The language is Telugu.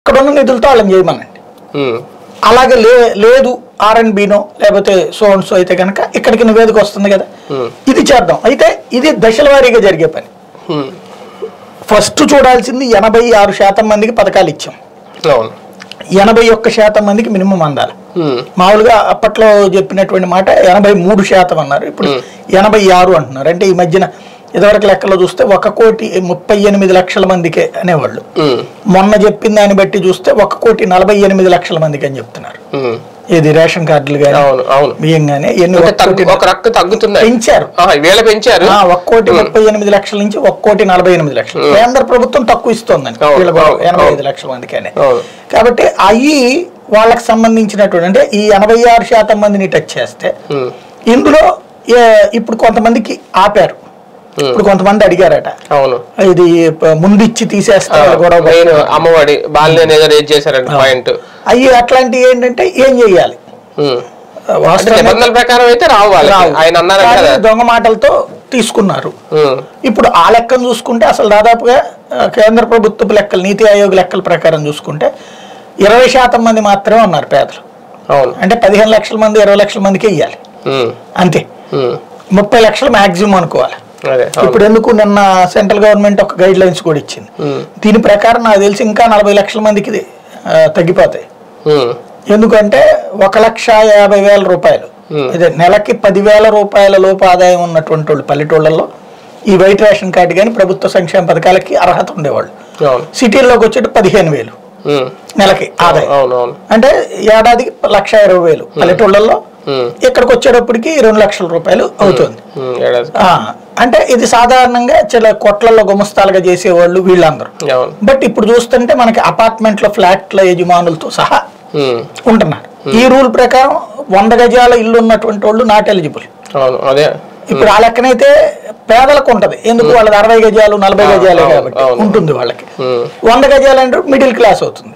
అక్కడున్న నిధులతో వాళ్ళని చేయమనండి ఉమ్, అలాగే లే లేదు ఆర్ అండ్ బీనో లేకపోతే సో అండ్ సో అయితే కనుక ఇక్కడికి నివేదిక వస్తుంది కదా Hmm. ఇది చేద్దాం అయితే ఇది దశల వారీగా జరిగే పని ఉమ్, ఫస్ట్ చూడాల్సింది ఎనభై ఆరు శాతం మందికి పథకాలు ఇచ్చాం అవును ఎనభై ఒక్క శాతం మందికి మినిమం అందాలి ఉమ్, మామూలుగా అప్పట్లో చెప్పినటువంటి మాట ఎనభై మూడు శాతం అన్నారు ఇప్పుడు ఎనభై ఆరు అంటున్నారు అంటే ఈ మధ్యన ఇదివరకు లెక్కలో చూస్తే ఒక కోటి ముప్పై ఎనిమిది లక్షల మందికే అనేవాళ్ళు ఉమ్, మొన్న చెప్పిన దాన్ని బట్టి చూస్తే ఒక కోటి నలభై ఎనిమిది లక్షల మందికి అని చెప్తున్నారు ఉమ్, ఇది రేషన్ కార్డులు కానీ అవును అవును బియ్యం కానీ ఎన్ని అంటే ఒక తగ్గు కోటి ఒక రక్క తగ్గుతున్నాయి పెంచారు ఆహా, వేళ పెంచారు ఆ, ఒక కోటి ముప్పై ఎనిమిది లక్షల నుంచి ఒక కోటి నలభై ఎనిమిది లక్షలు కేంద్ర ప్రభుత్వం తక్కువ ఇస్తోందండి అవును, వీళ్ళ అవును, ఎనభై ఐదు అవును. లక్షల మందికనే అవును కాబట్టి అవి వాళ్ళకి సంబంధించినటువంటి అంటే ఈ ఎనభై ఆరు శాతం మందిని టచ్ చేస్తే ఉమ్, ఇందులో ఏ- ఇప్పుడు కొంతమందికి ఆపారు ఇప్పుడు కొంతమంది అడిగారట అవును ఇది ప- ముందు ఇచ్చి తీసేస్తారు గొడవ మెయిన్ అమ్మఒడి బాల్యం ఏదో రేజ్ చేశారండి పాయింట్ అవి అట్లాంటివి ఏంటంటే ఏం చెయ్యాలి ఉమ్. అంటే వాస్తవంగా నిబంధనల ప్రకారం అయితే రావు వాళ్ళకి రావు. ఆయన అన్నారు కానీ కదా దొంగ మాటలతో తీసుకున్నారు ఉమ్, ఇప్పుడు ఆ లెక్కను చూసుకుంటే అసలు దాదాపుగా ఆ, కేంద్ర ప్రభుత్వపు లెక్కలు నీతి ఆయోగ్ లెక్కల ప్రకారం చూసుకుంటే ఇరవై శాతం మంది మాత్రమే ఉన్నారు పేదలు అవును అంటే పదిహేను లక్షల మంది ఇరవై లక్షల మందికి ఇవ్వాలి ఉమ్, అంతే ఉమ్, ముప్పై లక్షలు మాక్సిమం అనుకోవాలి అదే అవును ఇప్పుడు ఎందుకు నిన్న సెంట్రల్ గవర్నమెంట్ ఒక గైడ్ లైన్స్ కూడా ఇచ్చింది ఉమ్, దీని ప్రకారం నాకు తెలిసి ఇంకా నలభై లక్షల మందికి ఇది, ఆ, తగ్గిపోతాయి ఉమ్, ఎందుకంటే ఒక లక్ష యాభై వేల రూపాయలు Hmm. ఇదే నెలకి పదివేల రూపాయల లోపు ఆదాయం ఉన్నటువంటి వాళ్ళు పల్లెటూళ్ళల్లో ఈ వైట్ రేషన్ కార్డు కానీ ప్రభుత్వ సంక్షేమ పథకాలకి అర్హత ఉండేవాళ్ళు అవును సిటీల్లోకి వచ్చేటి పదిహేను వేలు ఉమ్, నెలకి ఆదాయం అవును అవును అంటే ఏడాదికి లక్ష ఇరవై వేలు పల్లెటూళ్ళల్లో ఉమ్, ఇక్కడికి వచ్చేటప్పటికి రెండు లక్షల రూపాయలు అవుతుంది ఉమ్, ఏడాది ఆ, అంటే ఇది సాధారణంగా చిల కొట్లలో గుమస్తాలుగా చేసేవాళ్ళు వీళ్ళందరూ అవును బట్ ఇప్పుడు చూస్తుంటే మనకి అపార్ట్మెంట్లో ఫ్లాట్ల యజమానులతో సహా ఉమ్, ఉంటున్నారు ఈ రూల్ ప్రకారం వంద గజాల ఇల్లు ఉన్నటువంటి వాళ్ళు నాట్ ఎలిజిబుల్ అవును అదే ఇప్పుడు ఆ లెక్కనైతే పేదలకు ఉంటది ఎందుకు వాళ్ళది అరవై గజాలు నలభై అవును, గజాలే అవును, కాబట్టి అవును. ఉంటుంది వాళ్ళకి ఉమ్, వంద గజాలు అంటే మిడిల్ క్లాస్ అవుతుంది